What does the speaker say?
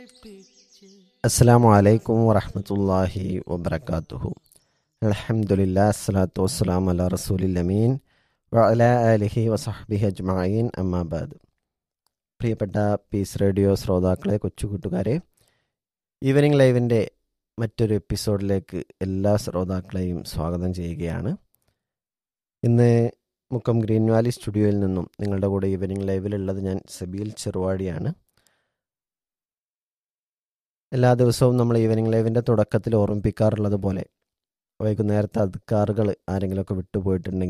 അസ്സാം വലൈക്കും വറഹമത്തല്ലാഹി വബർക്കാത്തുഹു അലഹമുല്ലാ അസ്സലാത്തു വസ്സലാം അല റസൂലില്ലമീൻ വഅല അലിഹി വസഹബിഹി അജ്മഈൻ അമ്മാബാദ് പ്രിയപ്പെട്ട പീസ് റേഡിയോ ശ്രോതാക്കളെ കൊച്ചു കൂട്ടുകാരെ ഈവനിങ് ലൈവിൻ്റെ മറ്റൊരു എപ്പിസോഡിലേക്ക് എല്ലാ ശ്രോതാക്കളെയും സ്വാഗതം ചെയ്യുകയാണ് ഇന്ന് മുക്കം ഗ്രീൻ വാലി സ്റ്റുഡിയോയിൽ നിന്നും നിങ്ങളുടെ കൂടെ ഈവനിങ് ലൈവിലുള്ളത് ഞാൻ സബീൽ ചെറുവാടിയാണ് എല്ലാ ദിവസവും നമ്മൾ ഈവനിങ് ലൈവിൻ്റെ തുടക്കത്തിൽ ഓർമ്മിപ്പിക്കാറുള്ളത് പോലെ വൈകുന്നേരത്തെ അധികാറുകൾ ആരെങ്കിലുമൊക്കെ വിട്ടുപോയിട്ടുണ്ടെങ്കിൽ